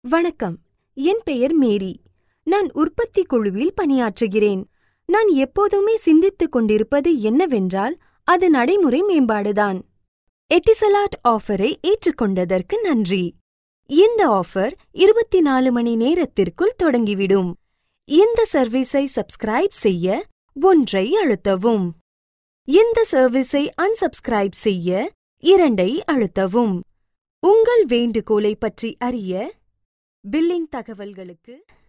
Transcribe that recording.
வணக்கம் என் பெயர் மேரி நான் உற்பத்தி குழுவில் பணியாற்றுகிறேன் நான் எப்போதுமே சிந்தித்துக் கொண்டிருப்பது என்னவென்றால் அது நடைமுறை மேம்பாடுதான் எட்டிசலாட் ஆஃபரை ஏற்றுக்கொண்டதற்கு நன்றி இந்த ஆஃபர் இருபத்தி நாலு மணி நேரத்திற்குள் தொடங்கிவிடும் இந்த சர்வீஸை சப்ஸ்கிரைப் செய்ய ஒன்றை அழுத்தவும் இந்த சர்வீஸை அன்சப்ஸ்கிரைப் செய்ய இரண்டை அழுத்தவும் உங்கள் வேண்டுகோளை பற்றி அறிய பில்லிங் தகவல்களுக்கு